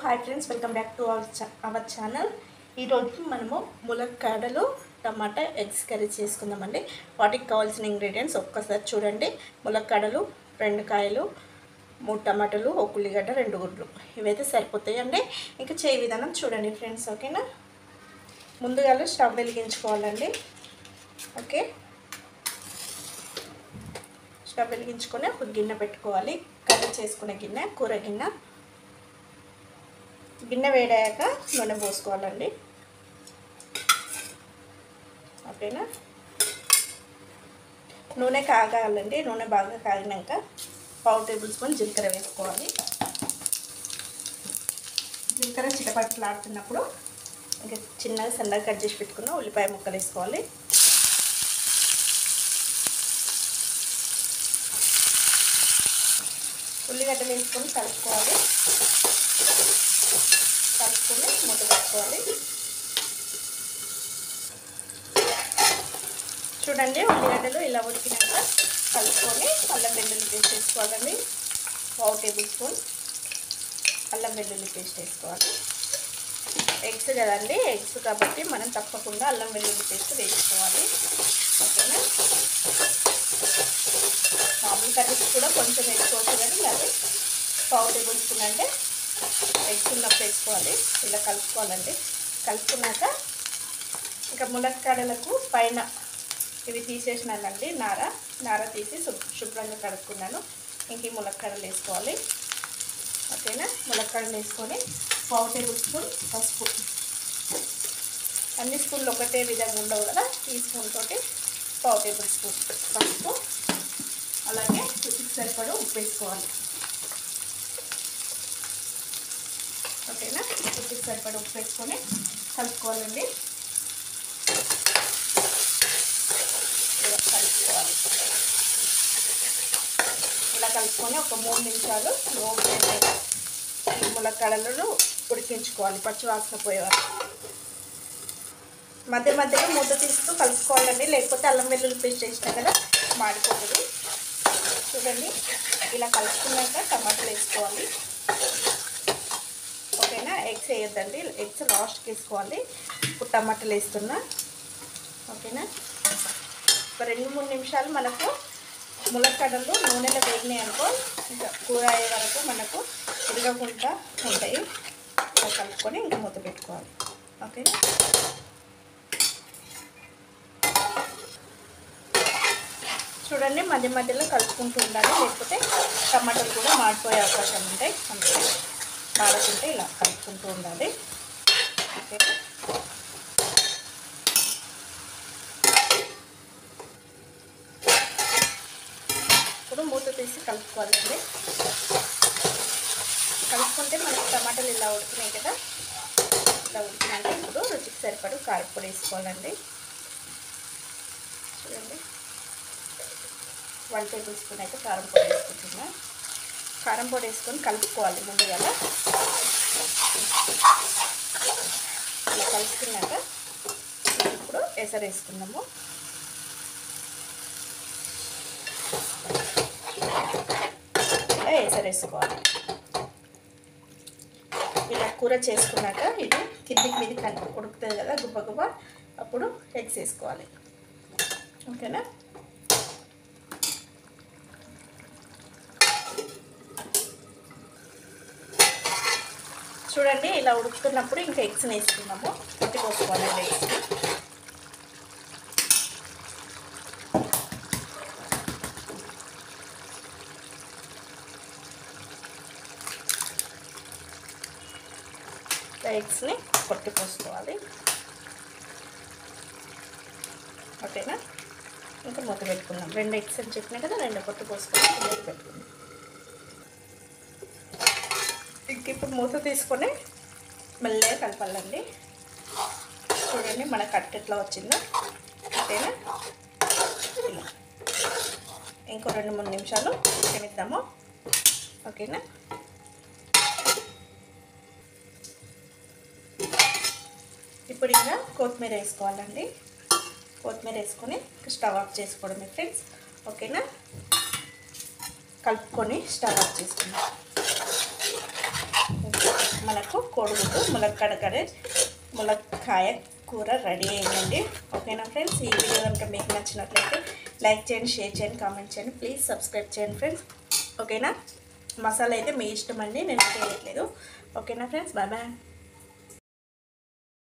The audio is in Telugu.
hi friends welcome back to our our channel ఈరోజు మనము ములక్కాడలు టమాటా ఎగ్స్ కర్రీ చేసుకుందామండి వాటికి కావాల్సిన ఇంగ్రీడియంట్స్ ఒక్కసారి చూడండి ములక్కాడలు రెండు కాయలు మూడు టమాటాలు ఒక ఉల్లిగడ్డ రెండు గుడ్లు ఇవైతే సరిపోతాయండి ఇంకా చేయ విధానం చూడండి ఫ్రెండ్స్ ఓకేనా ముందుగా స్టవ్ వెలిగించుకోవాలండి ఓకే స్టవ్ వెలిగించుకొని ఒక గిన్నె పెట్టుకోవాలి కర్రీ చేసుకునే గిన్నె కూర గిన్నె గిన్నె వేడాక నూనె పోసుకోవాలండి ఓకేనా నూనె కాగాలండి నూనె బాగా కాగినాక పావు టేబుల్ స్పూన్ జీలకర్ర వేసుకోవాలి జీలకర్ర చిటపట్లాడుతున్నప్పుడు ఇంకా చిన్నగా సన్నగా కట్ చేసి పెట్టుకున్న ఉల్లిపాయ ముక్కలు వేసుకోవాలి ఉల్లిగడ్డలు వేసుకొని కలుపుకోవాలి కలుపుకొని మూత పెట్టుకోవాలి చూడండి ఉల్లిగడ్డలు ఇలా ఉడికినాక కలుపుకొని అల్లం వెల్లుల్లి పేస్ట్ వేసుకోవాలండి పావు టేబుల్ స్పూన్ అల్లం వెల్లుల్లి పేస్ట్ వేసుకోవాలి ఎగ్స్ కదండి ఎగ్స్ కాబట్టి మనం తప్పకుండా అల్లం వెల్లుల్లి పేస్ట్ వేసుకోవాలి ఓకేనా మామూలు కర్రీస్ కూడా కొంచెం వేసుకోవచ్చు కానీ అది పావు టేబుల్ స్పూన్ అంటే ఎగ్స్ ఉన్నప్పుడు వేసుకోవాలి ఇలా కలుపుకోవాలండి కలుపుకున్నాక ఇంకా ములక్కాడలకు పైన ఇవి తీసేసినానండి నార నార తీసి శుభ్ శుభ్రంగా కడుక్కున్నాను ఇంక ఈ ములక్కాడలు వేసుకోవాలి ఓకేనా ములక్కాడలు వేసుకొని పావు టేబుల్ స్పూన్ పసుపు అన్ని స్పూన్లు ఒకటే విధంగా ఉండవు కదా ఈ స్పూన్ తోటి పావు టేబుల్ స్పూన్ పసుపు అలాగే రుచికి సరిపడ ఉప్పు వేసుకోవాలి ఓకేనా రుచికి సరిపడ ఉప్పు వేసుకొని కలుపుకోవాలండి ఇలా కలుపుకోవాలి ఇలా కలుపుకొని ఒక మూడు నిమిషాలు లో ఫ్లేమ్ మీద ఈ ములక్కాడలను ఉడికించుకోవాలి పచ్చివాసన పోయేవారు మధ్య మధ్యలో మూత తీస్తూ కలుపుకోవాలండి లేకపోతే అల్లం వెల్లుల్లి పేస్ట్ వేసినా కదా మాడిపోతుంది చూడండి ఇలా కలుపుకున్నాక టమాటాలు వేసుకోవాలి ఓకేనా ఎగ్స్ వేయొద్దండి ఎగ్స్ లాస్ట్కి వేసుకోవాలి ఇప్పుడు టమాటాలు వేస్తున్నా ఓకేనా ఒక రెండు మూడు నిమిషాలు మనకు ములక్కడలు నూనెలో వేగినాయి అనుకో ఇంకా కూర అయ్యే వరకు మనకు తిరగకుండా ఉంటాయి ఇలా కలుపుకొని ఇంకా మూత పెట్టుకోవాలి ఓకేనా చూడండి మధ్య మధ్యలో కలుపుకుంటూ ఉండాలి లేకపోతే టమాటాలు కూడా మాడిపోయే అవకాశం ఉంటాయి అందుకే మాడకుంటే ఇలా కలుపుకుంటూ ఉండాలి ఓకే ఇప్పుడు మూత తీసి కలుపుకోవాలండి కలుపుకుంటే మనకి టమాటాలు ఇలా ఉడికినాయి కదా ఇలా ఉడికినాక ఇప్పుడు రుచికి సరిపడు కారపొడి వేసుకోవాలండి చూడండి వన్ టేబుల్ స్పూన్ అయితే కారం పొడి వేసుకుంటున్నా కారం పొడి వేసుకొని కలుపుకోవాలి ముందుగా ఇలా కలుపుకున్నాక ఇప్పుడు ఎసరు వేసుకుందాము ఇలా ఎసరు వేసుకోవాలి ఇలా కూర చేసుకున్నాక ఇది కిందికి మీది కనుక ఉడుకుతుంది కదా గుబ్బ గుబ్బ అప్పుడు ఎగ్స్ వేసుకోవాలి ఓకేనా చూడండి ఇలా ఉడుకుతున్నప్పుడు ఇంకా ఎగ్స్ వేసుకున్నాము కొట్టి పోసుకోవాలి ఎగ్స్ ఎగ్స్ని కొట్టి పోసుకోవాలి ఓకేనా ఇంకా మూత పెట్టుకుందాం రెండు ఎగ్స్ అని చెప్పినా కదా రెండు కొట్టి పోసుకొని మూత పెట్టుకుందాం ఇంక ఇప్పుడు మూత తీసుకొని మెల్లగా కలపాలండి చూడండి మన కట్ ఎట్లా వచ్చిందో అంతేనా ఇలా ఇంకో రెండు మూడు నిమిషాలు క్షమిద్దాము ఓకేనా ఇప్పుడు ఇంకా కొత్తిమీర వేసుకోవాలండి కొత్తిమీర వేసుకొని స్టవ్ ఆఫ్ చేసుకోవడమే ఫ్రెండ్స్ ఓకేనా కలుపుకొని స్టవ్ ఆఫ్ చేసుకుందాం మనకు కోడిగుడ్డు ములక్కాడ కర్రీ ములక్కాయ కూర రెడీ అయిందండి ఓకేనా ఫ్రెండ్స్ ఈ వీడియో కనుక మీకు నచ్చినట్లయితే లైక్ చేయండి షేర్ చేయండి కామెంట్ చేయండి ప్లీజ్ సబ్స్క్రైబ్ చేయండి ఫ్రెండ్స్ ఓకేనా మసాలా అయితే మీ ఇష్టం అండి నేను చేయట్లేదు ఓకేనా ఫ్రెండ్స్ బాయ్ బాయ్